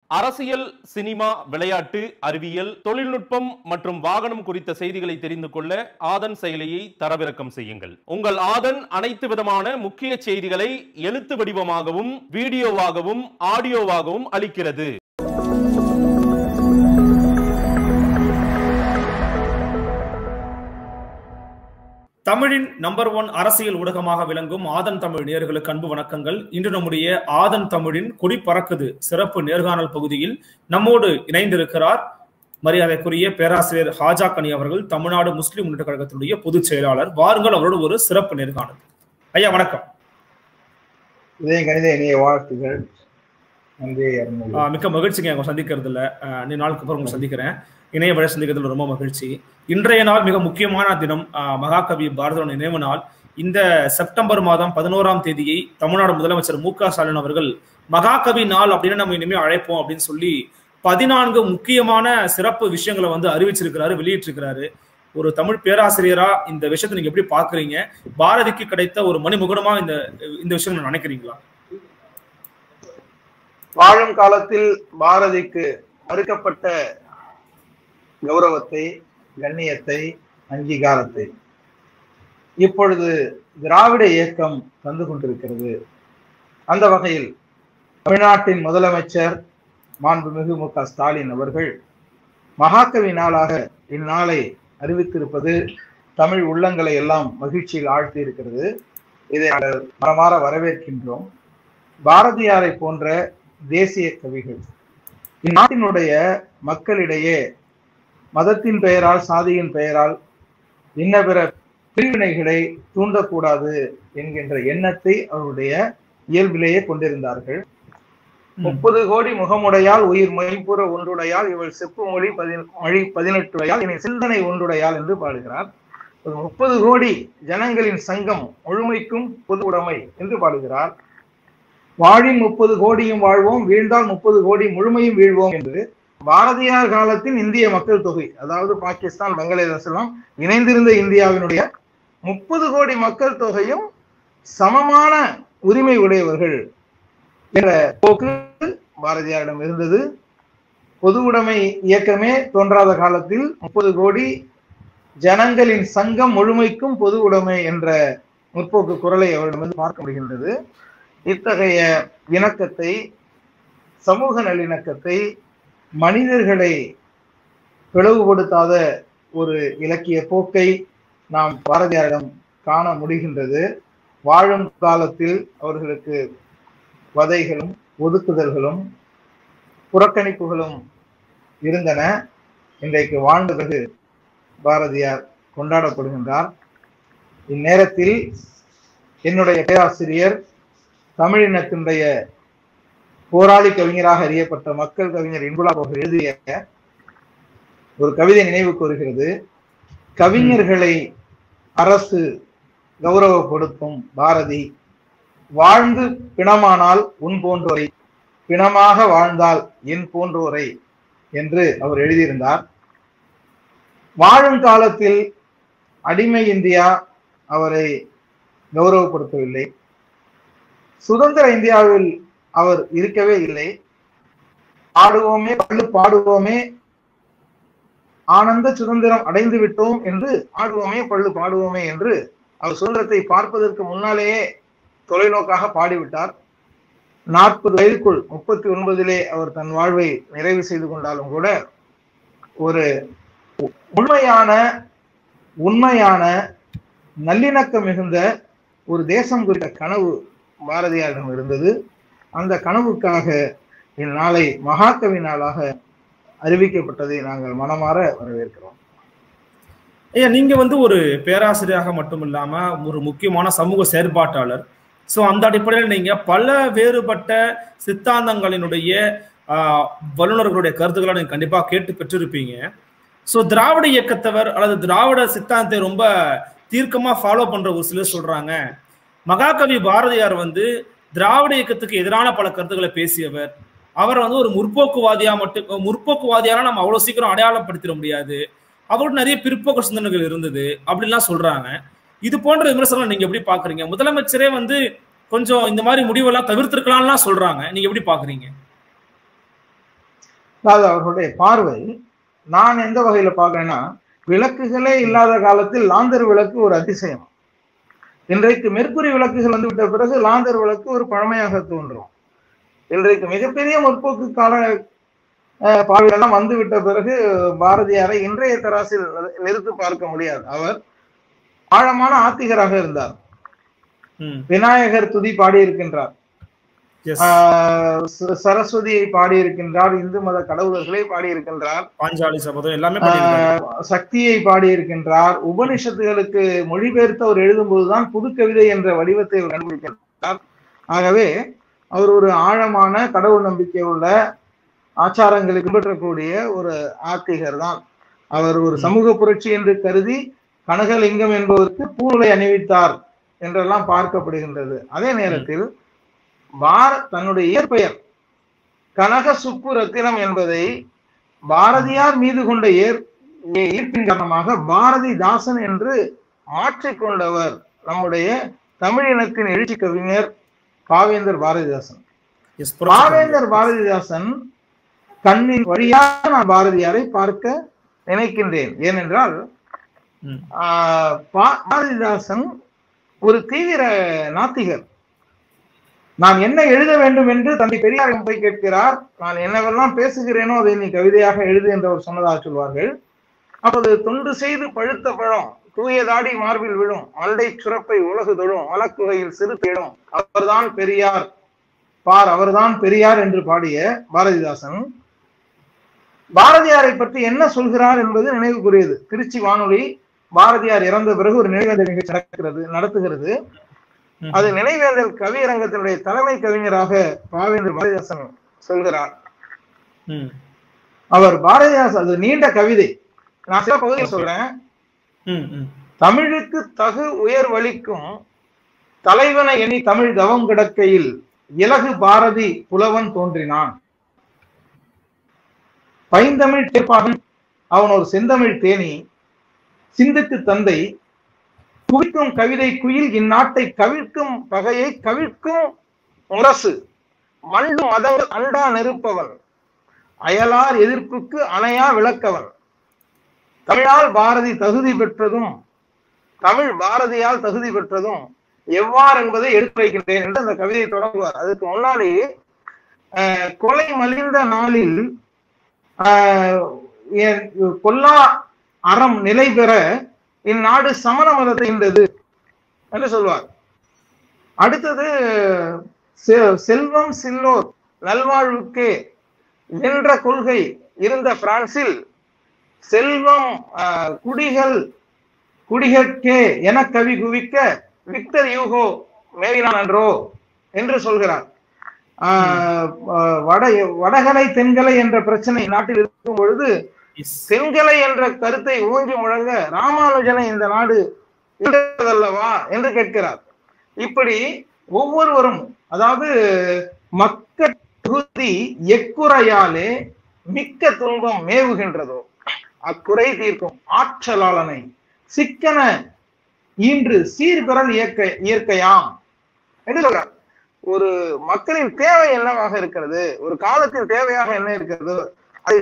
அரசியல் சினிமா விளையாட்டு அறிவியல் தொழில்நுட்பம் மற்றும் வாகனம் குறித்த செய்திகளை தெரிந்து கொள்ள ஆதன் செயலியை தரவிறக்கம் செய்யுங்கள் உங்கள் ஆதன் அனைத்து விதமான முக்கிய செய்திகளை எழுத்து வடிவமாகவும் வீடியோவாகவும் ஆடியோவாகவும் அளிக்கிறது தமிழின் நம்பர் ஒன் அரசியல் ஊடகமாக விளங்கும் ஆதன் தமிழ் நேர்களுக்கு அன்பு வணக்கங்கள் இன்று நம்முடைய ஆதன் தமிழின் கொடி பறக்குது சிறப்பு நேர்காணல் பகுதியில் நம்மோடு இணைந்திருக்கிறார் மரியாதைக்குரிய பேராசிரியர் ஹாஜா கனி அவர்கள் தமிழ்நாடு முஸ்லிம் முன்னேற்ற கழகத்தினுடைய பொதுச் செயலாளர் வாருங்கள் அவரோடு ஒரு சிறப்பு நேர்காணல் ஐயா வணக்கம் இதய கணித இணைய வாழ்த்துகள் நன்றி அருள்மொழி. ஆஹ் மிக்க மகிழ்ச்சிங்க உங்க சந்திக்கிறதுல ஆஹ் நீ நாளுக்கு அப்புறம் உங்களை சந்திக்கிறேன் இணைய வழி சந்திக்கிறதுல ரொம்ப மகிழ்ச்சி இன்றைய நாள் மிக முக்கியமான தினம் ஆஹ் மகாகவி பாரதியோட நினைவு நாள் இந்த செப்டம்பர் மாதம் பதினோராம் தேதியை தமிழ்நாடு முதலமைச்சர் மு க ஸ்டாலின் அவர்கள் மகாகவி நாள் அப்படின்னு நம்ம இனிமேல் அழைப்போம் அப்படின்னு சொல்லி பதினான்கு முக்கியமான சிறப்பு விஷயங்களை வந்து அறிவிச்சிருக்கிறாரு வெளியிட்டிருக்கிறாரு ஒரு தமிழ் பேராசிரியரா இந்த விஷயத்தை நீங்க எப்படி பாக்குறீங்க பாரதிக்கு கிடைத்த ஒரு மணிமுகுடமா இந்த இந்த விஷயம் நீங்க நினைக்கிறீங்களா வாழும் காலத்தில் பாரதிக்கு மறுக்கப்பட்ட கௌரவத்தை கண்ணியத்தை அங்கீகாரத்தை இப்பொழுது திராவிட இயக்கம் தந்து கொண்டிருக்கிறது அந்த வகையில் தமிழ்நாட்டின் முதலமைச்சர் மாண்புமிகு மு க ஸ்டாலின் அவர்கள் மகாகவி நாளாக இந்நாளை அறிவித்திருப்பது தமிழ் உள்ளங்களை எல்லாம் மகிழ்ச்சியில் ஆழ்த்தி இருக்கிறது இதை நாங்கள் மனமாற வரவேற்கின்றோம் பாரதியாரை போன்ற தேசிய கவிகள் இந்நாட்டினுடைய மக்களிடையே மதத்தின் பெயரால் சாதியின் பெயரால் இன்ன பிற பிரிவினைகளை தூண்டக்கூடாது என்கின்ற எண்ணத்தை அவருடைய இயல்பிலேயே கொண்டிருந்தார்கள் முப்பது கோடி முகமுடையால் உயிர் மொய்புற ஒன்றுடையால் இவள் செப்பு மொழி பதின மொழி பதினெட்டுடையால் இனி சிந்தனை ஒன்றுடையால் என்று பாடுகிறார் ஒரு முப்பது கோடி ஜனங்களின் சங்கம் முழுமைக்கும் பொது உடைமை என்று பாடுகிறார் வாழின் முப்பது கோடியும் வாழ்வோம் வீழ்ந்தால் முப்பது கோடி முழுமையும் வீழ்வோம் என்று பாரதியார் காலத்தில் இந்திய மக்கள் தொகை அதாவது பாகிஸ்தான் பங்களாதேசம் இணைந்திருந்த இந்தியாவினுடைய முப்பது கோடி மக்கள் தொகையும் சமமான உரிமை உடையவர்கள் என்ற போக்கு பாரதியாரிடம் இருந்தது பொது உடைமை இயக்கமே தோன்றாத காலத்தில் முப்பது கோடி ஜனங்களின் சங்கம் முழுமைக்கும் பொது உடைமை என்ற முற்போக்கு குரலை அவரிடமிருந்து பார்க்க முடிகின்றது இத்தகைய இணக்கத்தை சமூக நல்லிணக்கத்தை மனிதர்களை பிளவுபடுத்தாத ஒரு இலக்கிய போக்கை நாம் பாரதியாரிடம் காண முடிகின்றது வாழும் காலத்தில் அவர்களுக்கு வதைகளும் ஒதுக்குதல்களும் புறக்கணிப்புகளும் இருந்தன இன்றைக்கு வாழ்ந்த பிறகு பாரதியார் கொண்டாடப்படுகின்றார் இந்நேரத்தில் என்னுடைய பேராசிரியர் தமிழினத்தினுடைய போராளி கவிஞராக அறியப்பட்ட மக்கள் கவிஞர் இன்புலா அவர்கள் எழுதிய ஒரு கவிதை நினைவுக்கு வருகிறது கவிஞர்களை அரசு கௌரவப்படுத்தும் பாரதி வாழ்ந்து பிணமானால் உன் போன்றோரை பிணமாக வாழ்ந்தால் என் போன்றோரை என்று அவர் எழுதியிருந்தார் வாழும் காலத்தில் அடிமை இந்தியா அவரை கௌரவப்படுத்தவில்லை சுதந்திர இந்தியாவில் அவர் இருக்கவே இல்லை ஆடுவோமே பள்ளு பாடுவோமே ஆனந்த சுதந்திரம் அடைந்து விட்டோம் என்று ஆடுவோமே பள்ளு பாடுவோமே என்று அவர் சுதந்திரத்தை பார்ப்பதற்கு முன்னாலேயே தொலைநோக்காக பாடிவிட்டார் நாற்பது வயதுக்குள் முப்பத்தி ஒன்பதிலே அவர் தன் வாழ்வை நிறைவு செய்து கொண்டாலும் கூட ஒரு உண்மையான உண்மையான நல்லிணக்கம் மிகுந்த ஒரு தேசம் குறித்த கனவு பாரதியாரிடம் இருந்தது அந்த கனவுக்காக இந்நாளை மகாகவி நாளாக அறிவிக்கப்பட்டதை நாங்கள் மனமாற வரவேற்கிறோம் ஐயா நீங்க வந்து ஒரு பேராசிரியராக மட்டும் இல்லாம ஒரு முக்கியமான சமூக செயற்பாட்டாளர் ஸோ அந்த அடிப்படையில் நீங்க பல வேறுபட்ட சித்தாந்தங்களினுடைய ஆஹ், வல்லுநர்களுடைய கருத்துக்களை நீங்க கண்டிப்பா கேட்டு பெற்றிருப்பீங்க ஸோ திராவிட இயக்கத்தவர் அல்லது திராவிட சித்தாந்தத்தை ரொம்ப தீர்க்கமா ஃபாலோ பண்ற ஒரு சிலர் சொல்றாங்க மகாகவி பாரதியார் வந்து திராவிட இயக்கத்துக்கு எதிரான பல கருத்துக்களை பேசியவர் அவரை வந்து ஒரு முற்போக்குவாதியா மட்டும் முற்போக்குவாதியால நம்ம அவ்வளவு சீக்கிரம் அடையாளப்படுத்திட முடியாது அவருக்கு நிறைய பிற்போக்கு சிந்தனைகள் இருந்தது அப்படின்லாம் சொல்றாங்க இது போன்ற விமர்சனம் நீங்க எப்படி பாக்குறீங்க முதலமைச்சரே வந்து கொஞ்சம் இந்த மாதிரி முடிவெல்லாம் தவிர்த்திருக்கலாம்லாம் சொல்றாங்க நீங்க எப்படி பாக்குறீங்க அதாவது அவர்களுடைய பார்வை நான் எந்த வகையில பார்க்கிறேன்னா விளக்குகளே இல்லாத காலத்தில் லாந்தர் விளக்கு ஒரு அதிசயம் இன்றைக்கு மெர்க்குரி விளக்குகள் வந்து விட்ட பிறகு லாந்தர் விளக்கு ஒரு பழமையாக தோன்றும் இன்றைக்கு மிகப்பெரிய முற்போக்கு கால அஹ், பார்வையெல்லாம் வந்து விட்ட பிறகு பாரதியாரை இன்றைய தராசில் நிறுத்து பார்க்க முடியாது அவர் ஆழமான ஆத்திகராக இருந்தார் ம் விநாயகர் துதி பாடியிருக்கின்றார் எஸ் ஆஹ் ச- சரஸ்வதியை பாடியிருக்கின்றார் இந்து மத கடவுளர்களை பாடியிருக்கின்றார் பாஞ்சாலி சபதம் எல்லாமே பண்ணியிருக்காரு ஆஹ் சக்தியை பாடியிருக்கின்றார் உபனிஷத்துகளுக்கு மொழிபெயர்த்து அவர் எழுதும்போதுதான் புது கவிதை என்ற வடிவத்தை அவர் கண்டுபிடிக்கின்றார் ஆகவே அவர் ஒரு ஆழமான கடவுள் நம்பிக்கை உள்ள ஆச்சாரங்களை பின்பற்றக்கூடிய ஒரு ஆத்திகர் தான் அவர் ஒரு சமூக புரட்சி என்று கருதி கனகலிங்கம் என்பவருக்கு பூலை அணிவித்தார் என்றெல்லாம் பார்க்கப்படுகின்றது அதே நேரத்தில் பார தன்னுடைய இயற்பெயர் கனக சுப்பு ரத்தினம் என்பதை பாரதியார் மீது கொண்ட ஏர் ஈர்ப்பின் காரணமாக பாரதிதாசன் என்று மாற்றிக்கொண்டவர் நம்முடைய தமிழினத்தின் எழுச்சி கவிஞர் பாவேந்தர் பாரதிதாசன் எஸ் பாவேந்தர் பாரதிதாசன் கண்ணின் வழியாக நான் பாரதியாரை பார்க்க நினைக்கின்றேன் ஏனென்றால் ம் ஆஹ் பா- பாரதிதாசன் ஒரு தீவிர நாத்திகர் நான் என்ன எழுத வேண்டும் என்று தந்தை பெரியாரிடம் போய் கேட்கிறார் நான் என்னவெல்லாம் பேசுகிறேனோ அதை நீ கவிதையாக எழுது என்று அவர் சொன்னதாக சொல்வார்கள் அப்போது தொண்டு செய்து பழுத்த பழம் தூயதாடி மார்பில் விழும் மண்டை சுரப்பை உலகு தொழும் மலக்குகையில் சிறு தேடும் அவர்தான் பெரியார் பார் அவர்தான் பெரியார் என்று பாடிய பாரதிதாசன் பாரதியாரை பற்றி என்ன சொல்கிறார் என்பது நினைவுக்குரியது திருச்சி வானொலி பாரதியார் இறந்த பிறகு ஒரு நினைவேந்தல் நிகழ்ச்சி நடக்கிறது நடத்துகிறது ம். அது நினைவேந்தல் கவியரங்கத்தினுடைய தலைமை கவிஞராக பாவேந்தர் பாரதிதாசன் சொல்கிறார் ம் அவர் பாரதிதாசன் அது நீண்ட கவிதை நான் சில பகுதியில் சொல்றேன் ம் ம் தமிழுக்கு தகு உயர்வளிக்கும் தலைவனை எண்ணி தமிழ் தவம் கிடக்கையில் இலகு பாரதி புலவன் தோன்றினான் பைந்தமிழ் தேர்ப்பாகன் அவன் ஒரு செந்தமிழ் தேனி சிந்துக்கு தந்தை குவிக்கும் கவிதை குயில் இந்நாட்டை கவிழ்க்கும் பகையை கவிழ்க்கும் முரசு மண்டு மதங்கள் அண்டா நெருப்பவன் அயலார் எதிர்ப்புக்கு அணையா விளக்கவன் தமிழால் பாரதி தகுதி பெற்றதும் தமிழ் பாரதியால் தகுதி பெற்றதும் எவ்வாறு என்பதை எடுத்து வைக்கின்றேன் என்று அந்த கவிதையை தொடங்குவார் அதுக்கு முன்னாடி அஹ், கொலை மலிந்த நாளில் ஆஹ், என் கொல்லா அறம் நிலை பெற இந்நாடு சமண மதத்தை ஈண்டது என்று சொல்வார் அடுத்தது செ- செல்வம் சில்லோர் நல்வாழ்வுக்கே என்ற கொள்கை இருந்த பிரான்சில் செல்வம் ஆஹ், குடிகள் குடிகற்கே என கவி குவிக்க விக்டர் யூகோ மேரினான் அன்றோ என்று சொல்கிறார் ஆஹ், ஆஹ், வட வடகலை தென்கலை என்ற பிரச்சனை நாட்டில் இருக்கும் பொழுது எஸ் தென்கலை என்ற கருத்தை ஊன்றி முழங்க ராமானுஜனை இந்த நாடு ஈன்றதல்லவா என்று கேட்கிறார் இப்படி ஒவ்வொருவரும் அதாவது மக்கள் தொகுதி எக்குறையாலே மிக்க துன்பம் மேவுகின்றதோ அக்குறை தீர்க்கும் ஆற்றலாளனை சிக்கன ஈன்று சீர்பெறல் இயற்கை இயற்கையாம் என்று சொல்றார் ஒரு மக்களின் தேவை என்னவாக இருக்கிறது ஒரு காலத்தின் தேவையாக என்ன இருக்கிறது அதை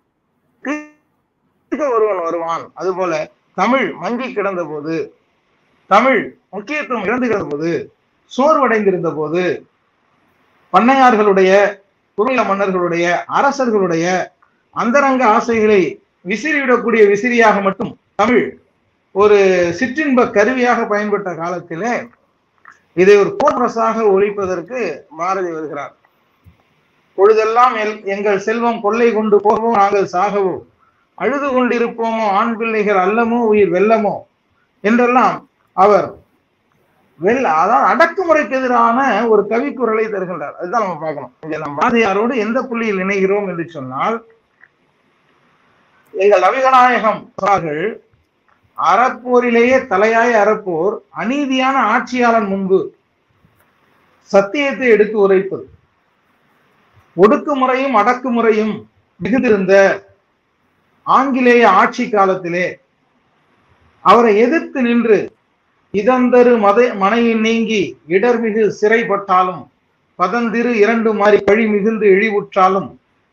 தீர்க்க ஒருவன் வருவான் அதுபோல தமிழ் மங்கி கிடந்த போது தமிழ் முக்கியத்துவம் இழந்து கிடந்த போது சோர்வடைந்திருந்த போது பண்ணையார்களுடைய குறுநில மன்னர்களுடைய அரசர்களுடைய அந்தரங்க ஆசைகளை விசிறிவிடக்கூடிய விசிறியாக மட்டும் தமிழ் ஒரு சிற்றின்ப கருவியாக பயன்பட்ட காலத்திலே இதை ஒரு போர்ரசாக ஒழிப்பதற்கு பாரதி வருகிறார் பொழுதெல்லாம் எல்- எங்கள் செல்வம் கொள்ளை கொண்டு போகவோ நாங்கள் சாகவோ அழுது கொண்டிருப்போமோ ஆண் பிள்ளைகள் அல்லமோ உயிர் வெல்லமோ என்றெல்லாம் அவர் வெல்ல அதாவது அடக்குமுறைக்கு எதிரான ஒரு கவிக்குரலை தருகின்றார் அதுதான் நம்ம பார்க்கணும் இங்க நம்ம பாரதியாரோடு எந்த புள்ளியில் இணைகிறோம் என்று சொன்னால் எங்கள் நபிகநாயகம் சொன்னார்கள் அறப்போரிலேயே தலையாய அறப்போர் அநீதியான ஆட்சியாளன் முன்பு சத்தியத்தை எடுத்து உரைப்பது ஒடுக்குமுறையும் அடக்குமுறையும் மிகுந்திருந்த ஆங்கிலேய ஆட்சி காலத்திலே அவரை எதிர்த்து நின்று இதந்தரு மத மனையில் நீங்கி இடர்மிகு சிறைப்பட்டாலும் பதந்திரு இரண்டு மாறி கழி மிகுந்து இழிவுற்றாலும்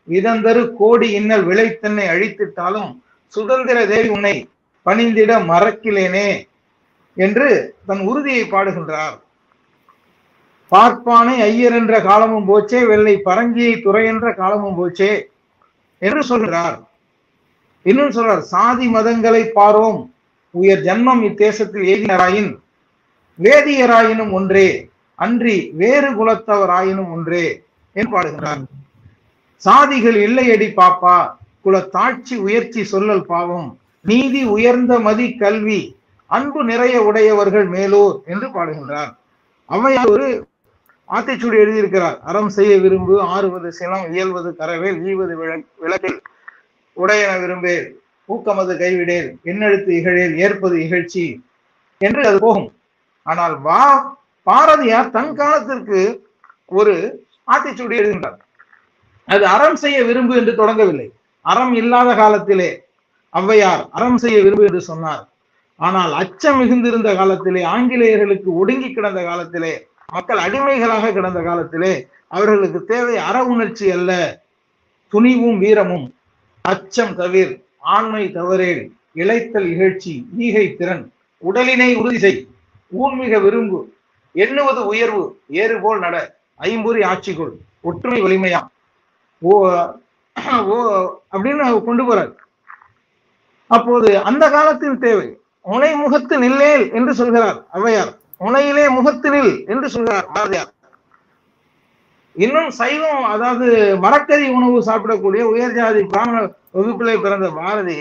இதந்தரு கோடி இன்னல் விளைத்தன்னை அழித்திட்டாலும் சுதந்திர தேவி உன்னை பணிந்திட மறக்கிலேனே என்று தன் உறுதியை பாடுகின்றார் பார்ப்பானை ஐயர் என்ற காலமும் போச்சே வெள்ளை பரங்கியை துறை என்ற காலமும் போச்சே என்று சொல்கிறார் இன்னும் சொல்றார் சாதி மதங்களை பாரோம் உயர் ஜன்மம் இத்தேசத்தில் எய்தினராயின் வேதியராயினும் ஒன்றே அன்றி வேறு குலத்தவராயினும் ஒன்றே என்று பாடுகிறார் சாதிகள் இல்லையடி பாப்பா குல தாட்சி உயர்ச்சி சொல்லல் பாவம் நீதி உயர்ந்த மதி கல்வி அன்பு நிறைய உடையவர்கள் மேலோர் என்று பாடுகின்றார் ஔவையார் ஒரு ஆத்திச்சூடி எழுதியிருக்கிறார் அறம் செய்ய விரும்பு ஆறுவது சினம் இயல்வது கரவேல் ஈவது விளக் விளக்கில் உடையன விரும்பேல் ஊக்கமது கைவிடேல் எண்ணெழுத்து இகழேல் ஏற்பது இகழ்ச்சி என்று அது போகும் ஆனால் வா பாரதியார் தன் காலத்திற்கு ஒரு ஆத்திச்சூடி எழுதுகின்றார் அது அறம் செய்ய விரும்பு என்று தொடங்கவில்லை அறம் இல்லாத காலத்திலே ஔவையார் அறம் செய்ய விரும்பு என்று சொன்னார் ஆனால் அச்சம் மிகுந்திருந்த காலத்திலே ஆங்கிலேயர்களுக்கு ஒடுங்கி கிடந்த காலத்திலே மக்கள் அடிமைகளாக கிடந்த காலத்திலே அவர்களுக்கு தேவை அற உணர்ச்சி அல்ல துணிவும் வீரமும் அச்சம் தவிர் ஆண்மை தவறேல் இளைத்தல் இகழ்ச்சி ஈகை திறன் உடலினை உறுதி செய் ஊன்மிக விரும்பு எண்ணுவது உயர்வு ஏறு போல் நட ஐம்பொறி ஆட்சிக்குள் ஒற்றுமை வலிமையா ஓ ஓ அப்படின்னு கொண்டு போறார் அப்போது அந்த காலத்தின் தேவை முனை முகத்து நில்லேல் என்று சொல்கிறார் ஔவையார் முனையிலே முகத்து நில் என்று சொல்கிறார் பாரதியார் இன்னும் சைவம் அதாவது மரக்கறி உணவு சாப்பிடக்கூடிய உயர் ஜாதி பிராமண வகுப்பிலே பிறந்த பாரதி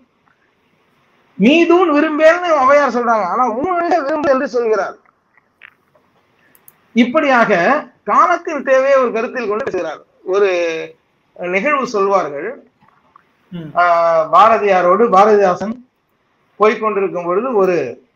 மீதூன் விரும்பேன்னு ஔவையார் சொல்றாங்க ஆனா உண்மையிலே விரும்பு என்று சொல்கிறார் இப்படியாக காலத்தின் தேவையை ஒரு கருத்தில் கொண்டு பேசுகிறார் ஒரு நிகழ்வு சொல்வார்கள் ம். ஆஹ் பாரதியாரோடு பாரதிதாசன் போய்க்கொண்டிருக்கும் பொழுது ஒரு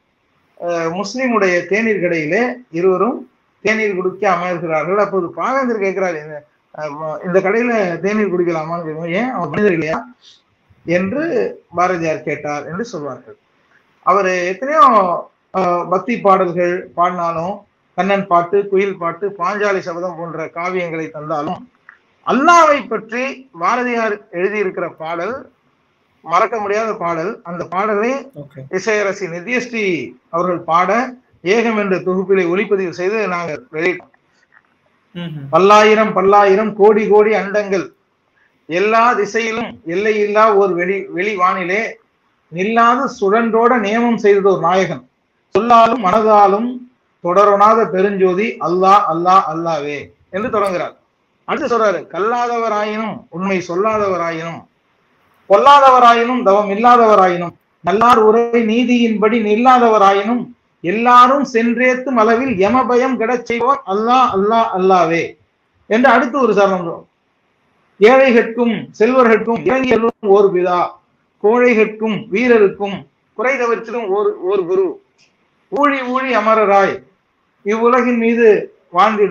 ஆஹ் முஸ்லிமுடைய தேநீர் கடையிலே இருவரும் தேநீர் குடிக்க அமர்கிறார்கள் அப்போது பாகந்தர் கேட்கிறார் "இந்த, ஆஹ் ம- இந்த கடையில தேநீர் குடிக்கலாமான்னு கேட்கும் ஏன் அவன் மனிதர் இல்லையா என்று பாரதியார் கேட்டார் என்று சொல்வார்கள் அவர் எத்தனையோ ஆஹ் பக்தி பாடல்கள் பாடினாலும் கண்ணன் பாட்டு குயில் பாட்டு பாஞ்சாலி சபதம் போன்ற காவியங்களை தந்தாலும் அல்லாவை பற்றி பாரதியார் எழுதியிருக்கிற பாடல் மறக்க முடியாத பாடல் அந்த பாடலை ஓகே இசையரசி நித்யஸ்ரீ அவர்கள் பாட ஏகம் என்ற தொகுப்பிலே ஒளிப்பதிவு செய்து நாங்கள் வெளியிட்டோம் ம்ஹும். பல்லாயிரம் பல்லாயிரம் கோடி கோடி அண்டங்கள் எல்லா திசையிலும் எல்லையில்லா ஒரு வெளி வெளி வானிலே நில்லாது சுழன்றோட நியமம் செய்ததோர் நாயகன் சொல்லாலும் மனதாலும் தொடரொணாத பெருஞ்சோதி அல்லாஹ் அல்லாஹ் அல்லாவே என்று தொடங்குகிறார் அடுத்து சொல்றாரு கல்லாதவராயினும் உண்மை சொல்லாதவராயினும் பொல்லாதவராயினும் தவம் இல்லாதவராயினும் நல்லார் உரை நீதியின்படி நில்லாதவராயினும் எல்லாரும் சென்றேத்தும் அளவில் யமபயம் கிடச் செய்வோர் அல்லாஹ் அல்லாஹ் அல்லாவே என்று அடுத்து ஒரு சரணம் வரும். ஏழைகட்கும் செல்வர்கட்கும் இளைஞர்களும் ஓர் பிதா கோழைகட்கும் வீரருக்கும் குறை தவிர்த்திடும் ஓர் ஓர் குரு ஊழி ஊழி அமரராய் இவ்வுலகின் மீது வாழ்ந்திட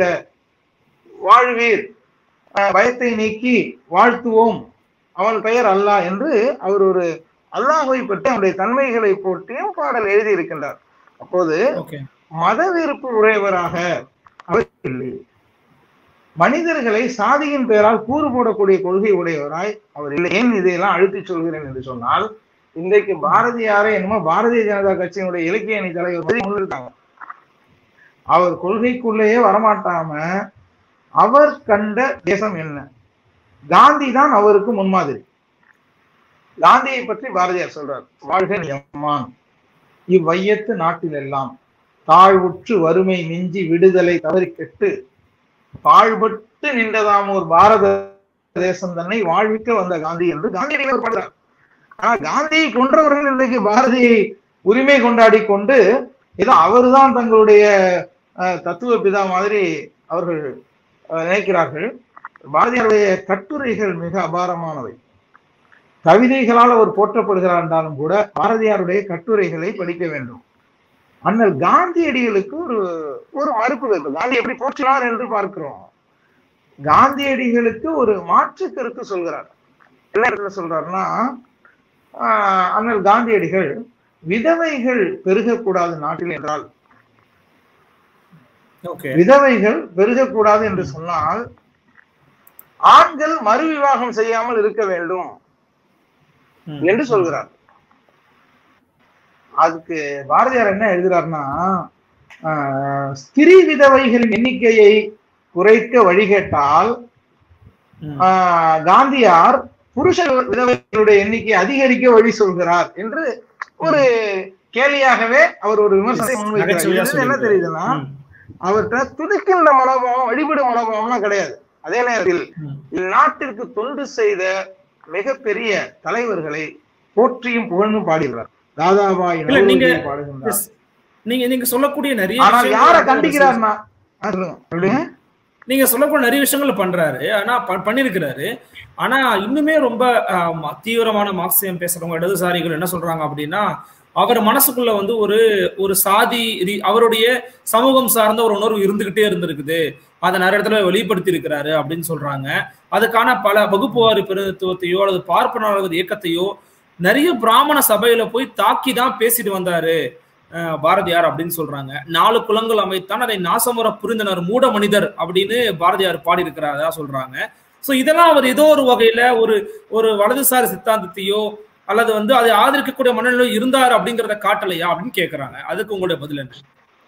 வாழ்வீர் அஹ், பயத்தை நீக்கி வாழ்த்துவோம் அவன் பெயர் அல்லாஹ் என்று அவர் ஒரு அல்லாஹை பற்றி அவனுடைய தன்மைகளை போற்றியும் பாடல் எழுதியிருக்கின்றார் அப்போது ஓகே மத வெறுப்பு உடையவராக அவர் இல்லை மனிதர்களை சாதியின் பெயரால் கூறு போடக்கூடிய கொள்கை உடையவராய் அவர் இல்லை ஏன் இதையெல்லாம் அழுத்தி சொல்கிறேன் என்று சொன்னால் இன்றைக்கு பாரதியாரை என்னமோ பாரதிய ஜனதா கட்சியினுடைய இலக்கிய அணி தலைவர் மாதிரி முன்னிறுத்தாங்க அவர் கொள்கைக்குள்ளேயே வரமாட்டாம அவர் கண்ட தேசம் என்ன காந்தி தான் அவருக்கு முன்மாதிரி காந்தியை பற்றி பாரதியார் சொல்றார் வாழ்க எம்மான் இவ்வையத்து நாட்டிலெல்லாம் தாழ்வுற்று வறுமை மிஞ்சி விடுதலை தவறி கெட்டு பாழ்பட்டு நின்றதாம் ஒரு பாரத தேசம் தன்னை வாழ்விக்க வந்த காந்தி என்று காந்தியடிகள் அவர் பாடுறார் ஆனா காந்தியை கொன்றவர்கள் இன்றைக்கு பாரதியை உரிமை கொண்டாடி கொண்டு ஏதோ அவர்தான் தங்களுடைய அஹ், தத்துவ பிதா மாதிரி அவர்கள் அஹ், நினைக்கிறார்கள் பாரதியாருடைய கட்டுரைகள் மிக அபாரமானவை கவிதைகளால் அவர் போற்றப்படுகிறார் என்றாலும் கூட பாரதியாருடைய கட்டுரைகளை படிக்க வேண்டும் அண்ணல் காந்தியடிகளுக்கு ஒரு ஒரு மறுப்பு இருக்கு காந்தி எப்படி போற்றினார் என்று பார்க்கிறோம் காந்தியடிகளுக்கு ஒரு மாற்று கருத்து சொல்கிறார் என்ன இடத்துல சொல்றாருன்னா ஆஹ், அண்ணல் காந்தியடிகள் விதவைகள் பெருகக்கூடாது நாட்டில் என்றால் ஓகே விதவைகள் பெருகக்கூடாது என்று சொன்னால் ஆண்கள் மறு விவாகம் செய்யாமல் இருக்க வேண்டும் ம். என்று சொல்கிறார் அதுக்கு பாரதியார் என்ன எழுதுறாருன்னா ஆஹ், ஸ்திரீ விதவைகளின் எண்ணிக்கையை குறைக்க வழிகேட்டால் ம். ஆஹ், காந்தியார் புருஷ விதவைகளுடைய எண்ணிக்கையை அதிகரிக்க வழி சொல்கிறார் என்று ஒரு கேலியாகவே அவர் ஒரு விமர்சனத்தை முன்வைக்கிறார் நகைச்சுவையா இதுல என்ன சொல்லியிருக்காரு. தெரியுதுன்னா ம். அவர்கிட்ட துடிக்கின்ற மனோபாவம் வழிபடும் மனோபாவம்லாம் கிடையாது அதே நேரத்தில் ம். இந்நாட்டிற்கு தொண்டு செய்த மிகப்பெரிய தலைவர்களை போற்றியும் புகழ்ந்தும் பாடுகிறார் தாதாபாய் இல்ல, நீங்க- நவரோஜியை பாடுகின்றார் Yes. நீங்க நீங்க சொல்லக்கூடிய நிறைய ஆனால் விஷயங்கள் யார வந்து கண்டிக்கிறார்னா ஆ, சொல்லுங்க. சொல்லுங்க. நீங்க சொல்லக்கூடிய நிறைய விஷயங்கள் பண்றாரு ஆனா ப- பண்ணிருக்கிறாரு ஆனா இன்னுமே ரொம்ப ஆஹ், ம- தீவிரமான மார்க்சியம் பேசுறவங்க இடதுசாரிகள் என்ன சொல்றாங்க அப்படின்னா அவர் மனசுக்குள்ள வந்து ஒரு ஒரு சாதி ரீ- அவருடைய சமூகம் சார்ந்த ஒரு உணர்வு இருந்துகிட்டே இருந்திருக்குது அதை நிறைய இடத்துல வெளிப்படுத்தி இருக்கிறாரு அப்படின்னு சொல்றாங்க அதுக்கான பல வகுப்புவாரி பிரதித்துவத்தையோ அல்லது பார்ப்பனர்களது இயக்கத்தையோ நிறைய பிராமண சபையில போய் தாக்கி தான் பேசிட்டு வந்தாரு அஹ், பாரதியார் அப்படின்னு சொல்றாங்க நாலு குலங்கள் அமைத்தான் அதை நாசமுற புரிந்தனர் மூட மனிதர் அப்படின்னு பாரதியார் பாடியிருக்கிறாரா சொல்றாங்க சோ இதெல்லாம் அவர் ஏதோ ஒரு வகையில ஒரு ஒரு வலதுசாரி சித்தாந்தத்தையோ அல்லது வந்து அதை ஆதரிக்கக்கூடிய மனநிலையோ இருந்தார் அப்படிங்கிறத காட்டலையா அப்படின்னு கேக்குறாங்க அதுக்கு உங்களுடைய பதில் என்ன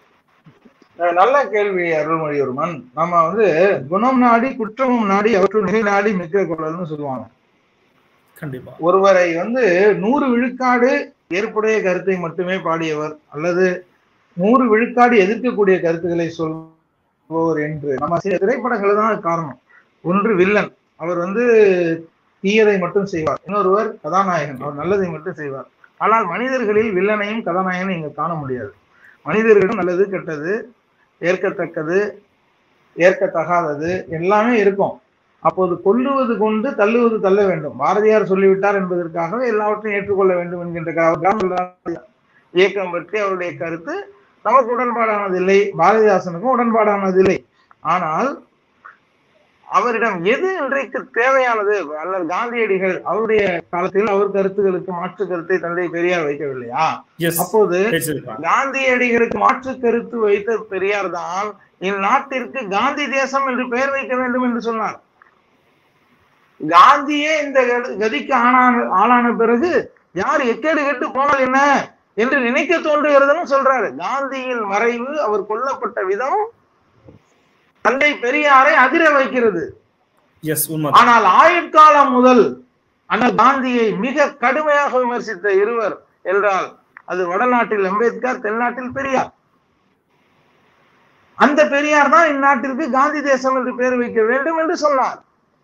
அஹ், நல்ல கேள்வி அருள்மொழிவர்மன் நம்ம வந்து குணம் நாடி குற்றமும் நாடி அவற்றுள் நிலை நாடி மிக்க கொள்ளல்னு சொல்லுவாங்க கண்டிப்பா ஒருவரை வந்து நூறு விழுக்காடு ஏற்புடைய கருத்தை மட்டுமே பாடியவர் அல்லது நூறு விழுக்காடு எதிர்க்கக்கூடிய கருத்துக்களை சொல்பவர் என்று நம்ம சில திரைப்படங்கள் தான் காரணம் ஒன்று வில்லன் அவர் வந்து தீயதை மட்டும் செய்வார் இன்னொருவர் கதாநாயகன் அவர் நல்லதை மட்டும் செய்வார் ஆனால் மனிதர்களில் வில்லனையும் கதாநாயகனையும் இங்க காண முடியாது மனிதர்களிடம் நல்லது கெட்டது ஏற்கத்தக்கது ஏற்கத்தகாதது எல்லாமே இருக்கும் அப்போது கொல்லுவது கொண்டு தள்ளுவது தள்ள வேண்டும் பாரதியார் சொல்லிவிட்டார் என்பதற்காகவே எல்லாவற்றையும் ஏற்றுக்கொள்ள வேண்டும் என்கின்ற க- அவர் காந்திய இயக்கம் பற்றி அவருடைய கருத்து நமக்கு உடன்பாடானதில்லை பாரதிதாசனுக்கும் உடன்பாடானதில்லை ஆனால் அவரிடம் எது இன்றைக்கு தேவையானது அல்லது காந்தியடிகள் அவருடைய காலத்தில் அவர் கருத்துகளுக்கு மாற்று கருத்தை தந்தை பெரியார் வைக்கவில்லையா எஸ் அப்போது பேசியிருக்காங்க காந்தியடிகளுக்கு மாற்று கருத்து வைத்த பெரியார் தான் இந்நாட்டிற்கு காந்தி தேசம் என்று பெயர் வைக்க வேண்டும் என்று சொன்னார் காந்தியே இந்த கதி- கதிக்கு ஆளான ஆளான பிறகு யார் எக்கேடு கெட்டு போனால் என்ன என்று நினைக்க தோன்றுகிறதுன்னு சொல்றாரு காந்தியின் மறைவு அவர் கொல்லப்பட்ட விதம் தந்தை பெரியாரை அதிர வைக்கிறது எஸ் உண்மை ஆனால் ஆயுட்காலம் முதல் அண்ணல் காந்தியை மிக கடுமையாக விமர்சித்த இருவர் என்றால் அது வடநாட்டில் அம்பேத்கர் தென்னாட்டில் பெரியார் அந்த பெரியார் தான் இந்நாட்டிற்கு காந்தி தேசம் என்று பெயர் வைக்க வேண்டும் என்று சொன்னார்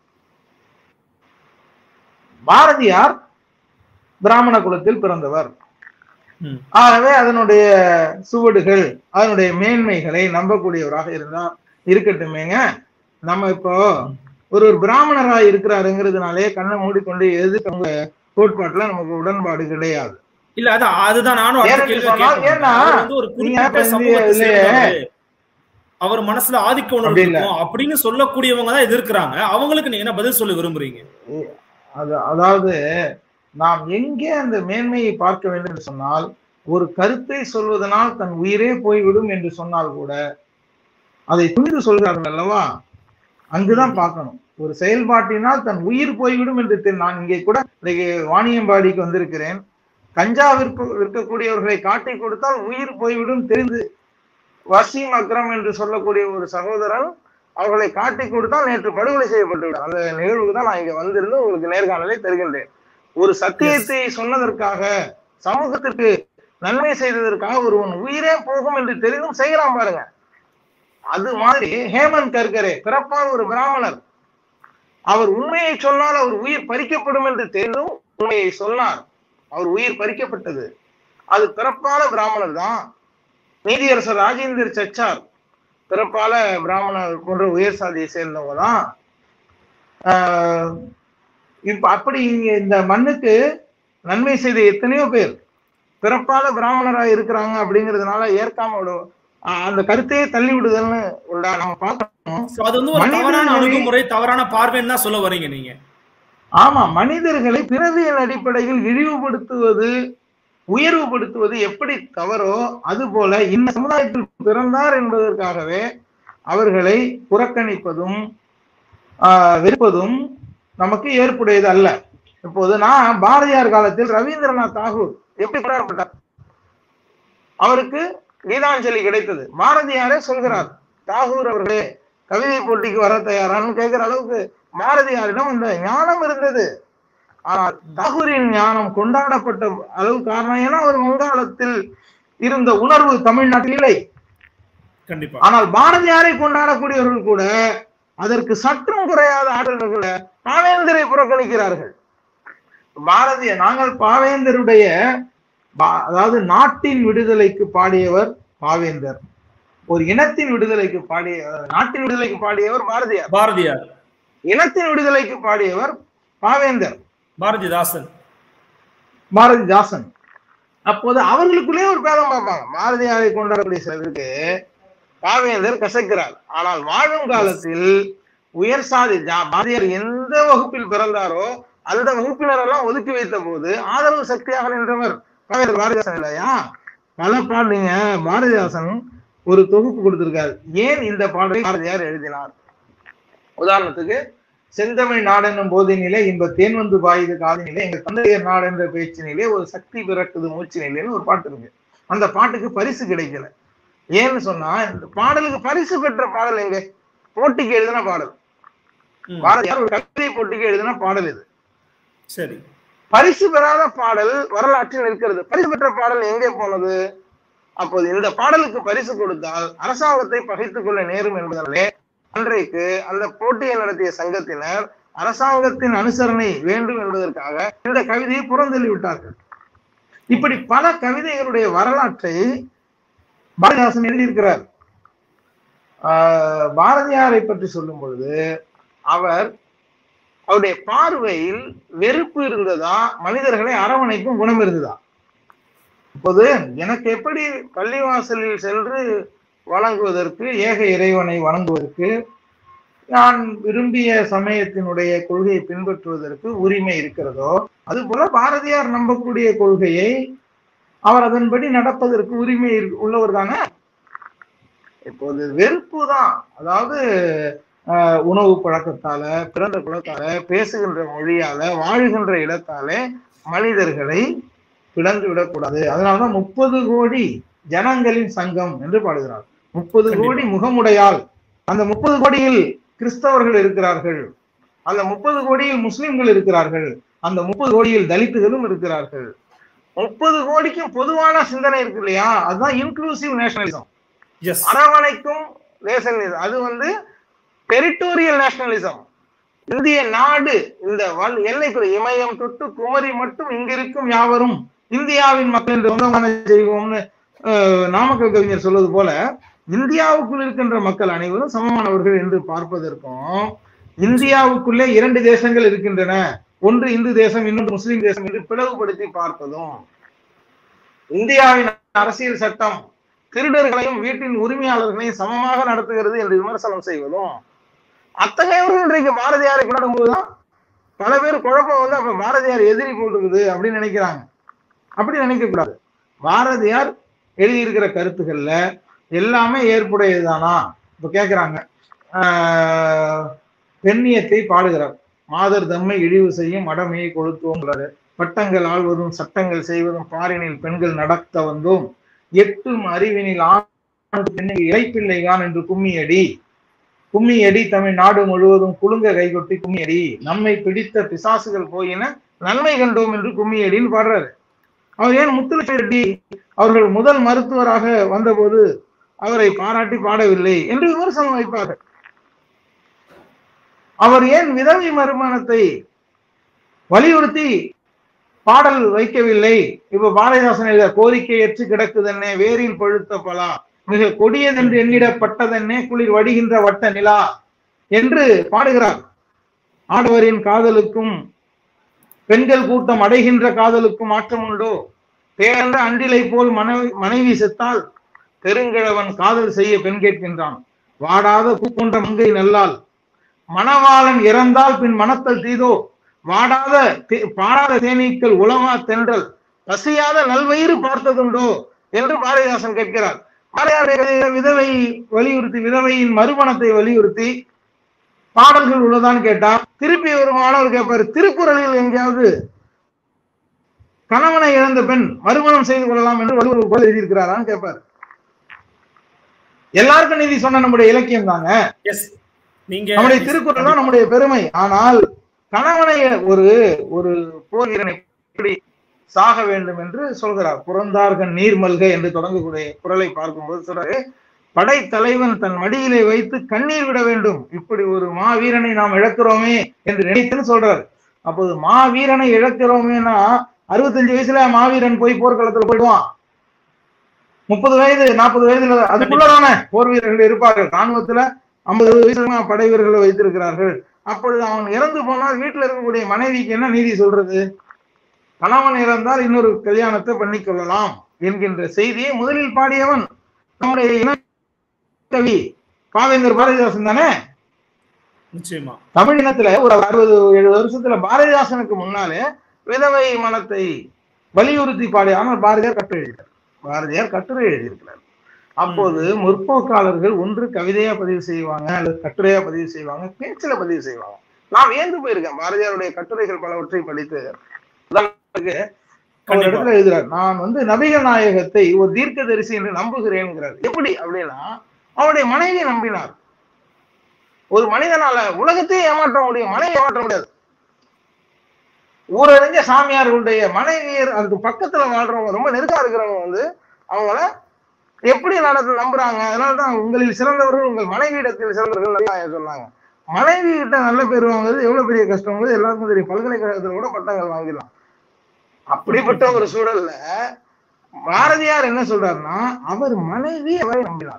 பாரதியார் பிராமண குலத்தில் பிறந்தவர் ம். ஆகவே அதனுடைய சுவடுகள் அதனுடைய மேன்மைகளை நம்பக்கூடியவராக இருந்தார் இருக்கட்டுமேங்க நம்ம இப்போ ஒரு ஒரு பிராமணரா இருக்கிறாருங்கிறதுனாலே கண்ணை மூடிக்கொண்டு எதுக்கு கோட்பாட்டுல நமக்கு உடன்பாடு கிடையாது இல்ல அதான் அதுதான் நானும் அடுத்த ஏன்னு கேள்வி சொன்னா, கேட்கிறேன். ஏன்னா, அவர் வந்து ஒரு நீங்க குறிப்பிட்ட இப்ப சமூகத்தை இந்தியாவிலே- சேர்ந்தவரு. அவர் மனசுல ஆதிக்க உணர்வு அப்படி இல்ல. இருக்கும் அப்படின்னு சொல்லக்கூடியவங்க தான் எதிர்க்கிறாங்க அவங்களுக்கு நீங்க என்ன பதில் சொல்ல விரும்புறீங்க அது அதாவது நாம் எங்கே அந்த மேன்மையை பார்க்க வேண்டும் என்று சொன்னால் ஒரு கருத்தை சொல்வதனால் தன் உயிரே போய்விடும் என்று சொன்னால் கூட அதை துணிந்து சொல்கிறார்கள் அல்லவா அங்குதான் பார்க்கணும் ஒரு செயல்பாட்டினால் தன் உயிர் போய்விடும் என்று தெரி- நான் இங்கே கூட இன்னைக்கு வாணியம்பாடிக்கு வந்திருக்கிறேன் கஞ்சா விற்க விற்கக்கூடியவர்களை காட்டி கொடுத்தால் உயிர் போய்விடும் தெரிந்து வசீம் அக்ரம் என்று சொல்லக்கூடிய ஒரு சகோதரன் அவர்களை காட்டி கொடுத்தால் நேற்று படுகொலை செய்யப்பட்டு விட்டார். அந்த நிகழ்வுக்கு தான் நான் இங்க வந்திருந்து உங்களுக்கு நேர்காணலை தருகின்றேன் ஒரு சத்தியத்தை சொன்னதற்காக சமூகத்திற்கு நன்மை செய்ததற்காக ஒருவன் உயிரே போகும் என்று தெரிந்தும் செய்யலாம் பாருங்க அது மாதிரி ஹேமந்த் கர்கரே பிறப்பால் ஒரு பிராமணர் அவர் உண்மையை சொன்னால் அவர் உயிர் பறிக்கப்படும் என்று தெரிந்தும் உண்மையை சொன்னார் அவர் உயிர் பறிக்கப்பட்டது அது பிறப்பால பிராமணர் தான் நீதியரசர் ராஜேந்தர் சச்சார் பிறப்பால பிராமணர் போன்ற உயர் சாதியை சேர்ந்தவங்க தான் ஆஹ் இப்ப அப்படி இங்க இந்த மண்ணுக்கு நன்மை செய்த எத்தனையோ பேர் பிறப்பால பிராமணரா இருக்கிறாங்க அப்படிங்கிறதுனால ஏற்காம விடு- ஆஹ் அந்த கருத்தையே தள்ளி விடுதல்னு உண்டா நம்ம பார்க்கணும் So அது வந்து ஒரு மனிதர்களை- தவறான அணுகுமுறை தவறான பார்வைன்னு தான் சொல்ல வரீங்க நீங்க ஆமா மனிதர்களை பிறவியின் அடிப்படையில் இழிவுபடுத்துவது உயர்வுபடுத்துவது எப்படி தவறோ அதுபோல இந்த சமுதாயத்தில் பிறந்தார் என்பதற்காகவே அவர்களை புறக்கணிப்பதும் ஆஹ், வெறுப்பதும் நமக்கு ஏற்புடையது அல்ல இப்போது நான் பாரதியார் காலத்தில் ரவீந்திரநாத் தாகூர் எப்படி கொண்டாடப்பட்டார் அவருக்கு கீதாஞ்சலி கிடைத்தது பாரதியாரே சொல்கிறார் தாகூர் அவர்களே கவிதை போட்டிக்கு வர தயாரான்னு கேட்கிற அளவுக்கு பாரதியாரிடம் இந்த ஞானம் இருந்தது ஆனால் தாகூரின் ஞானம் கொண்டாடப்பட்ட அளவு காரணம் ஏன்னா அவர் வங்காளத்தில் இருந்த உணர்வு தமிழ்நாட்டில் இல்லை கண்டிப்பா ஆனால் பாரதியாரை கொண்டாடக்கூடியவர்கள் கூட அதற்கு சற்றும் குறையாத ஆற்றல்கள் கூட பாவேந்தரை புறக்கணிக்கிறார்கள் பாரதிய நாங்கள் பாவேந்தருடைய பா- அதாவது நாட்டின் விடுதலைக்கு பாடியவர் பாவேந்தர் ஒரு இனத்தின் விடுதலைக்கு பாடிய நாட்டின் விடுதலைக்கு பாடியவர் பாரதியார் பாரதியார் இனத்தின் விடுதலைக்கு பாடியவர் பாவேந்தர் பாரதிதாசன் பாரதிதாசன் அப்போது அவர்களுக்குள்ளே ஒரு பேதம் பார்ப்பாங்க பாரதியாரை கொண்டாடக்கூடிய சிலருக்கு பாவேந்தர் கசக்கிறார் ஆனால் வாழும் காலத்தில் உயர் சாதி ஜா- பாரதியார் எந்த வகுப்பில் பிறந்தாரோ அந்த வகுப்பினர் எல்லாம் ஒதுக்கி வைத்த போது ஆதரவு சக்தியாக நின்றவர் பாவேந்தர் பாரதிதாசன் இல்லையா பல பாடுங்க பாரதிதாசன் ஒரு தொகுப்பு கொடுத்திருக்காரு ஏன் இந்த பாடலை பாரதியார் எழுதினார் உதாரணத்துக்கு செந்தமிழ் நாடென்னும் போதினிலே இன்ப தேன் வந்து பாயுது காதினிலே எங்க தந்தையர் நாடு என்ற பேச்சினிலே ஒரு சக்தி பிறக்குது மூச்சினிலேன்னு ஒரு பாட்டு இருக்கு அந்த பாட்டுக்கு பரிசு கிடைக்கல ஏன்னு சொன்னா இந்த பாடலுக்கு பரிசு பெற்ற பாடல் எங்க போட்டிக்கு எழுதின பாடல் ம், பாரதியார் ஒரு கவிதை போட்டிக்கு எழுதின பாடல் இது சரி பரிசு பெறாத பாடல் வரலாற்றில் இருக்கிறது பரிசு பெற்ற பாடல் எங்கே போனது அப்போது இந்த பாடலுக்கு பரிசு கொடுத்தால் அரசாங்கத்தை பகைத்துக் கொள்ள நேரும் என்பதாலே அன்றைக்கு அந்த போட்டியை நடத்திய சங்கத்தினர் அரசாங்கத்தின் அனுசரணை வேண்டும் என்பதற்காக இந்த கவிதையை புறந்தள்ளி விட்டார்கள் இப்படி பல கவிதைகளுடைய வரலாற்றை பாரதிதாசன் எழுதியிருக்கிறார் ஆஹ் பாரதியாரை பற்றி சொல்லும் பொழுது அவர் அவருடைய பார்வையில் வெறுப்பு இருந்ததா மனிதர்களை அரவணைக்கும் குணம் இருந்ததா இப்போது எனக்கு எப்படி பள்ளிவாசலில் சென்று வணங்குவதற்கு ஏக இறைவனை வணங்குவதற்கு நான் விரும்பிய சமயத்தினுடைய கொள்கையை பின்பற்றுவதற்கு உரிமை இருக்கிறதோ அதுபோல பாரதியார் நம்பக்கூடிய கொள்கையை அவர் அதன்படி நடப்பதற்கு உரிமை இரு- உள்ளவர் தானே இப்போது வெறுப்பு தான் அதாவது ஆஹ், உணவு பழக்கத்தால பிறந்த குலத்தால பேசுகின்ற மொழியால வாழ்கின்ற இடத்தாலே மனிதர்களை பிளந்து விடக்கூடாது அதனாலதான் முப்பது கோடி ஜனங்களின் சங்கம் என்று பாடுகிறார் முப்பது கண்டிப்பா. கோடி முகமுடையால் அந்த முப்பது கோடியில் கிறிஸ்தவர்கள் இருக்கிறார்கள் அந்த முப்பது கோடியில் முஸ்லிம்கள் இருக்கிறார்கள் அந்த முப்பது கோடியில் தலித்துகளும் இருக்கிறார்கள் முப்பது கோடிக்கும் பொதுவான சிந்தனை இருக்கு இல்லையா அதுதான் இன்க்ளூசிவ் நேஷனலிசம் எஸ் அரவணைக்கும் நேஷனலிசம் அது வந்து டெரிட்டோரியல் நேஷனலிசம் இந்திய நாடு இந்த வல் எல்லைக்குள் இமயம் தொட்டு குமரி மட்டும் இங்கிருக்கும் யாவரும் இந்தியாவின் மக்கள் என்று சொந்தமான செய்வோம்னு அஹ், நாமக்கல் கவிஞர் சொல்வது போல இந்தியாவுக்குள் இருக்கின்ற மக்கள் அனைவரும் சமமானவர்கள் என்று பார்ப்பதற்கும் இந்தியாவுக்குள்ளே இரண்டு தேசங்கள் இருக்கின்றன ஒன்று இந்து தேசம் இன்னொன்று முஸ்லிம் தேசம் என்று பிளவுபடுத்தி பார்ப்பதும் இந்தியாவின் அரசியல் சட்டம் திருடர்களையும் வீட்டின் உரிமையாளர்களையும் சமமாக நடத்துகிறது என்று விமர்சனம் செய்வதும் அத்தகையவர்கள் இன்றைக்கு பாரதியாரை கொண்டாடும் போதுதான் பல பேர் குழப்பம் வந்து அப்ப பாரதியார் எதிரி போட்டுக்குது அப்படின்னு நினைக்கிறாங்க அப்படி நினைக்க கூடாது பாரதியார் எழுதியிருக்கிற கருத்துக்கள்ல எல்லாமே ஏற்புடையதுதானா இப்ப கேக்குறாங்க ஆஹ், பெண்ணியத்தை பாடுகிறார் மாதர் தம்மை இழிவு செய்யும் மடமையை கொளுத்துவோங்கிறாரு பட்டங்கள் ஆள்வதும் சட்டங்கள் செய்வதும் பாரினில் பெண்கள் நடத்த வந்தோம் எட்டும் அறிவினில் ஆண் பெண்ணை இறைப்பிள்ளைகான் என்று கும்மியடி கும்மியடி தமிழ் நாடு முழுவதும் குலுங்க கைகொட்டி கும்மியடி நம்மை பிடித்த பிசாசுகள் போயின நன்மை கண்டோம் என்று கும்மியடின்னு பாடுறாரு அவர் ஏன் முத்துலட்சுமி ரெட்டி அவர்கள் முதல் மருத்துவராக வந்தபோது அவரை பாராட்டி பாடவில்லை என்று விமர்சனம் வைப்பார்கள் அவர் ஏன் விதவை மறுமணத்தை வலியுறுத்தி பாடல் வைக்கவில்லை இப்ப பாரதிதாசன் எழுத கோரிக்கை ஏற்று கிடக்குதென்னே வேரில் பழுத்த பலா மிக கொடியதென்று எண்ணிடப்பட்டதென்னே குளிர் வடிகின்ற வட்ட நிலா என்று பாடுகிறார் ஆடவரின் காதலுக்கும் பெண்கள் கூட்டம் அடைகின்ற காதலுக்கும் மாற்றம் உண்டோ பேரந்த அண்டிலை போல் மனைவி மனைவி செத்தால் பெருங்கிழவன் காதல் செய்ய பெண் கேட்கின்றான் வாடாத பூ போன்ற மங்கை நல்லால் மணவாளன் இறந்தால் பின் மனத்தல் தீதோ வாடாத தே- பாடாத தேனீக்கள் உலமா தென்றல் பசியாத நல்வயிறு பார்த்ததுண்டோ என்று பாரதிதாசன் கேட்கிறார் பாரதியாருடைய கவிதையில விதவை வலியுறுத்தி விதவையின் மறுமணத்தை வலியுறுத்தி பாடல்கள் உள்ளதான்னு கேட்டா திருப்பி ஒரு மாணவர் கேட்பாரு திருக்குறளில் எங்கேயாவது கணவனை இழந்த பெண் மறுமணம் செய்து கொள்ளலாம் என்று வள்ளுவர் போல எழுதியிருக்கிறாரான்னு கேட்பாரு எல்லாருக்கும் நீதி சொன்ன நம்முடைய இலக்கியம் தாங்க எஸ் நீங்க நம்முடைய திருக்குறள் தான் நம்முடைய பெருமை ஆனால் கணவனை ஒரு ஒரு போர் வீரனை எப்படி சாக வேண்டும் என்று சொல்கிறார் புறந்தார்கன் நீர் மல்க என்று தொடங்கக்கூடிய குரலை பார்க்கும்போது சொல்றாரு படை தலைவன் தன் மடியிலே வைத்து கண்ணீர் விட வேண்டும் இப்படி ஒரு மாவீரனை நாம் இழக்கிறோமே என்று நினைத்துன்னு சொல்றாரு அப்போது மாவீரனை இழக்கிறோமேனா அறுபத்தஞ்சு வயசுல மாவீரன் போய் போர்க்களத்துல போயிடுவான் முப்பது வயது நாற்பது வயதுல அதுக்குள்ளதானே போர் வீரர்கள் இருப்பார்கள் ராணுவத்துல ஐம்பது வயசுல படை வீரர்களை வைத்திருக்கிறார்கள் அப்பொழுது அவன் இறந்து போனால் வீட்டுல இருக்கக்கூடிய மனைவிக்கு என்ன நீதி சொல்றது கணவன் இறந்தால் இன்னொரு கல்யாணத்தை பண்ணிக் கொள்ளலாம் என்கின்ற செய்தியை முதலில் பாடியவன் நம்முடைய இன கவி பாவேந்தர் பாரதிதாசன் தானே நிச்சயமா தமிழ் இனத்துல ஒரு அறுபது எழுபது வருஷத்துல பாரதிதாசனுக்கு முன்னாலே விதவை மனத்தை வலியுறுத்தி பாடிய ஆனால் பாரதியார் கட்டுரை எழுதினார் பாரதியார் கட்டுரை எழுதியிருக்கிறார் அப்போது முற்போக்காளர்கள் ஒன்று கவிதையா பதிவு செய்வாங்க அல்லது கட்டுரையா பதிவு செய்வாங்க பேச்சுல பதிவு செய்வாங்க நான் வியந்து போயிருக்கேன் பாரதியாருடைய கட்டுரைகள் பலவற்றை படித்து உதாரணத்துக்கு ஒரு கண்டிப்பா. இடத்துல எழுதுறார் நான் வந்து நபிகள் நாயகத்தை ஒரு தீர்க்கதரிசி என்று நம்புகிறேன்ங்கிறார் எப்படி அப்படின்னா அவருடைய மனைவியை நம்பினார் ஒரு மனிதனால உலகத்தையே ஏமாற்ற முடியும் மனைவி ஏமாற்ற முடியாது ஊரறிஞ்ச சாமியார்களுடைய மனைவியர் அதுக்கு பக்கத்துல வாழ்றவங்க ரொம்ப நெருக்கா இருக்கிறவங்க வந்து அவங்கள எப்படி நடத்த நம்புறாங்க அதனாலதான் உங்களில் சிறந்தவர்கள் உங்கள் மனைவியிடத்தில் சிறந்தவர்கள் நல்லா சொன்னாங்க மனைவி கிட்ட நல்ல பேர் வாங்குறது எவ்வளவு பெரிய கஷ்டங்கிறது எல்லாருக்கும் தெரியும் பல்கலைக்கழகத்துல கூட பட்டங்கள் வாங்கிடலாம் அப்படிப்பட்ட ஒரு சூழல்ல பாரதியார் என்ன சொல்றாருன்னா அவர் மனைவி அவரை நம்பினார்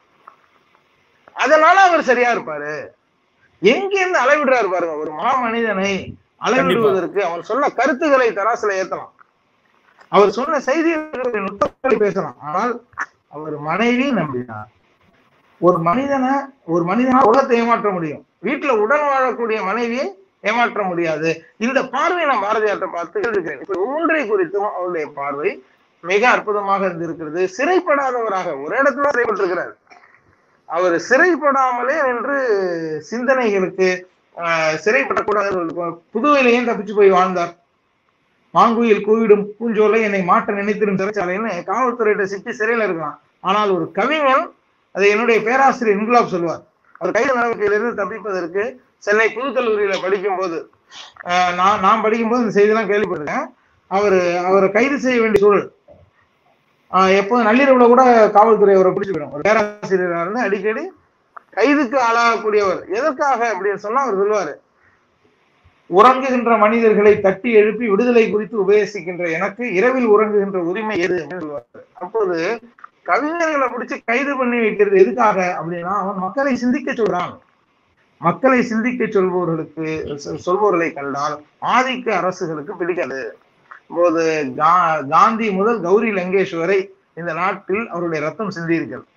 அதனால அவர் சரியா இருப்பாரு எங்க இருந்து அளவிடுறாரு பாருங்க ஒரு மா மனிதனை அளவிடுவதற்கு அவர் சொன்ன கருத்துக்களை தராசுல ஏத்தலாம் அவர் சொன்ன செய்திகளை நுட்பங்களை பேசலாம் ஆனால் அவர் மனைவி நம்பினார் ஒரு மனிதனை ஒரு மனிதனா உலகத்தை ஏமாற்ற முடியும் வீட்டுல உடன் வாழக்கூடிய மனைவியை ஏமாற்ற முடியாது இந்த பார்வையை நான் பாரதியார்ட்ட பார்த்து இருக்கிறேன் இப்ப ஒன்றை குறித்தும் அவருடைய பார்வை மிக அற்புதமாக இருந்திருக்கிறது சிறைப்படாதவராக ஒரு இடத்துல சிறைப்பட்டிருக்கிறார் அவர் சிறைப்படாமலே நின்று சிந்தனைகளுக்கு ஆஹ், சிறைப்படக்கூடாது புதுவையிலேயும் தப்பிச்சு போய் வாழ்ந்தார் மாங்குயில் கூவிடும் பூஞ்சோலை என்னை மாற்ற நினைத்திரும் சிறைச்சாலைன்னு காவல்துறையிட்ட சிக்கி சிறையில இருக்கலாம் ஆனால் ஒரு கவிஞன் அதை என்னுடைய பேராசிரியர் இன்குலாப் சொல்வார் அவர் கைது நடவடிக்கையிலிருந்து தப்பிப்பதற்கு சென்னை புதுக்கல்லூரியில படிக்கும்போது ஆஹ், நான் நான் படிக்கும்போது இந்த செய்தியெல்லாம் கேள்விப்பட்டிருக்கேன் அவர் அவரை கைது செய்ய வேண்டிய சூழல் ஆஹ், எப்போ நள்ளிரவுல கூட காவல்துறை அவரை பிடிச்சிவிடும் ஒரு பேராசிரியராக இருந்து அடிக்கடி கைதுக்கு ஆளாகக்கூடியவர் எதற்காக அப்படின்னு சொன்னா அவர் சொல்லுவாரு உறங்குகின்ற மனிதர்களை தட்டி எழுப்பி விடுதலை குறித்து உபதேசிக்கின்ற எனக்கு இரவில் உறங்குகின்ற உரிமை எது அப்படின்னு சொல்லுவாரு அப்போது கவிஞர்களை பிடிச்சு கைது பண்ணி வைக்கிறது எதுக்காக அப்படின்னா அவன் மக்களை சிந்திக்க சொல்றான் மக்களை சிந்திக்க சொல்பவர்களுக்கு சொ- சொல்பவர்களை கண்டால் ஆதிக்க அரசுகளுக்கு பிடிக்காது போது கா- காந்தி முதல் கௌரி லங்கேஷ் வரை இந்த நாட்டில் அவருடைய ரத்தம் சிந்தியிருக்கிறது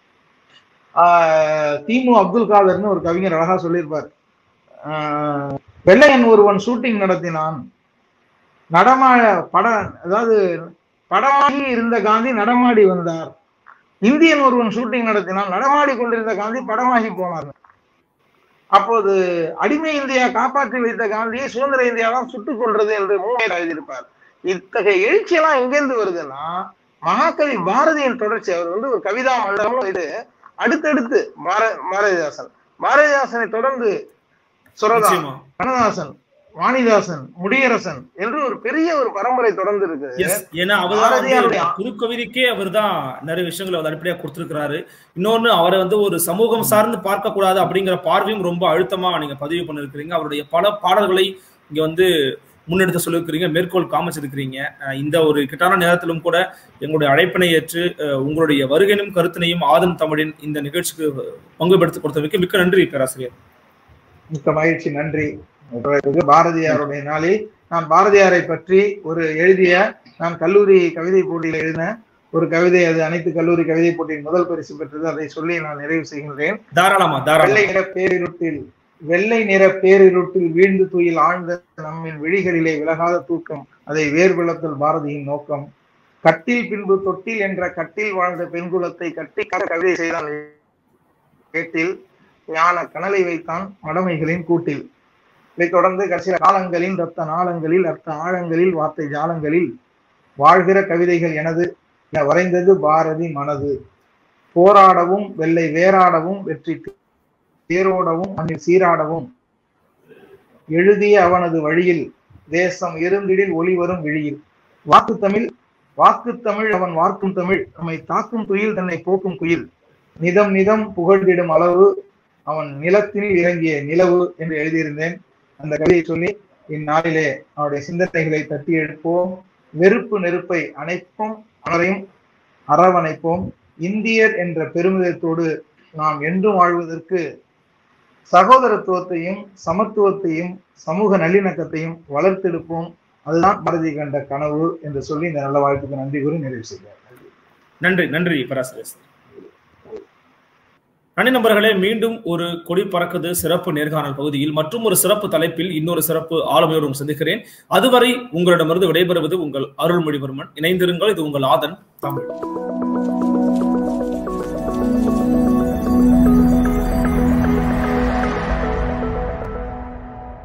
ஆஹ் திமு அப்துல் காதர்னு ஒரு கவிஞர் அழகா சொல்லியிருப்பார் ஆஹ் வெள்ளையன் ஒருவன் ஷூட்டிங் நடத்தினான் நடமாட பட அதாவது படமாகி இருந்த காந்தி நடமாடி வந்தார் இந்தியன் ஒருவன் ஷூட்டிங் நடத்தினான் நடமாடி கொண்டிருந்த காந்தி படமாகி போனார் அப்போது அடிமை இந்தியா காப்பாற்றி வைத்த காந்தியை சுதந்திர இந்தியா தான் சுட்டுக் கொன்றது என்று மூமையில் எழுதியிருப்பார் இத்தகைய எழுச்சியெல்லாம் எங்கேருந்து வருதுன்னா மகாகவி பாரதியின் தொடர்ச்சி அவர் வந்து ஒரு கவிதா மண்டலம் இது அடுத்தடுத்து பார பாரதிதாசன் பாரதிதாசனை தொடர்ந்து சுரதா நிச்சயமா கண்ணதாசன் வாணிதாசன் முடியரசன் என்று ஒரு பெரிய ஒரு பரம்பரை தொடர்ந்து இருக்கு எஸ் ஏன்னா அவர் தான் வந்து பாரதியாருடைய குறுக்கவிதைக்கே அவர் தான் நிறைய விஷயங்களை வந்து அடிப்படையா கொடுத்திருக்கிறாரு இன்னொன்னு அவரை வந்து ஒரு சமூகம் சார்ந்து பார்க்க கூடாது அப்படிங்கிற பார்வையும் ரொம்ப அழுத்தமா நீங்க பதிவு பண்ணிருக்கிறீங்க அவருடைய பல பாடல்களை இங்க வந்து முன்னெடுத்து சொல்லியிருக்கிறீங்க மேற்கோள் காமிச்சிருக்கிறீங்க அஹ் இந்த ஒரு கிட்டான நேரத்திலும் கூட எங்களுடைய அழைப்பினை ஏற்று அஹ் உங்களுடைய வருகையினும் கருத்தினையும் ஆதன் தமிழின் இந்த நிகழ்ச்சிக்கு பங்கு பெடுத்து கொடுத்தமைக்கு மிக்க நன்றி பேராசிரியர் மிக்க மகிழ்ச்சி நன்றி இது பாரதியாருடைய நாளில் நான் பாரதியாரை பற்றி ஒரு எழுதிய நான் கல்லூரி கவிதை போட்டியில் எழுதின ஒரு கவிதை அது அனைத்து கல்லூரி கவிதை போட்டியின் முதல் பரிசு பெற்றது அதை சொல்லி நான் நிறைவு செய்கின்றேன் தாராளமா வெள்ளை தாராளமா நிற பேரிருட்டில் வெள்ளை நிற பேரிருட்டில் வீழ்ந்து துயில் ஆழ்ந்த நம்மின் விழிகளிலே விலகாத தூக்கம் அதை வேர்விளத்தல் பாரதியின் நோக்கம் கட்டில் பின்பு தொட்டில் என்ற கட்டில் வாழ்ந்த பெண்குலத்தை கட்டி கவிதை செய்தான் கேட்டில் ஞான கனலை வைத்தான் மடமைகளின் கூட்டில் இதைத் தொடர்ந்து கடைசியில காலங்களில் ரத்த நாளங்களில் அர்த்த ஆழங்களில் வார்த்தை ஜாலங்களில் வாழ்கிற கவிதைகள் எனது என வரைந்தது பாரதி மனது போராடவும் வெள்ளை வேறாடவும் வெற்றி தேரோடவும் மண்ணில் சீராடவும் எழுதிய அவனது வழியில் தேசம் இருந்திடில் ஒளி வரும் விழியில் வாக்கு தமிழ் வாக்கு தமிழ் அவன் வார்க்கும் தமிழ் நம்மை தாக்கும் துயில் தன்னை போக்கும் குயில் நிதம் நிதம் புகழ்ந்திடும் அளவு அவன் நிலத்தில் இறங்கிய நிலவு என்று எழுதியிருந்தேன் அந்த கவிதையை சொல்லி இந்நாளிலே அவருடைய சிந்தனைகளை தட்டி எழுப்போம் வெறுப்பு நெருப்பை அணைப்போம் அனைவரையும் அரவணைப்போம் இந்தியர் என்ற பெருமிதத்தோடு நாம் என்றும் வாழ்வதற்கு சகோதரத்துவத்தையும் சமத்துவத்தையும் சமூக நல்லிணக்கத்தையும் வளர்த்தெடுப்போம் அதுதான் பாரதி கண்ட கனவு என்று சொல்லி இந்த நல்ல வாழ்த்துக்கு நன்றி கூறி நிறைவு செய்கிறார் நன்றி நன்றி பேராசிரியர் நன்றி நண்பர்களே மீண்டும் ஒரு கொடி பறக்குது சிறப்பு நேர்காணல் பகுதியில் மற்றும் ஒரு சிறப்பு தலைப்பில் இன்னொரு சிறப்பு ஆளுமையோடும் சந்திக்கிறேன் அதுவரை உங்களிடமிருந்து விடைபெறுவது உங்கள் அருள்மொழிவர்மன் இணைந்திருங்கள் இது உங்கள் ஆதன் தமிழ்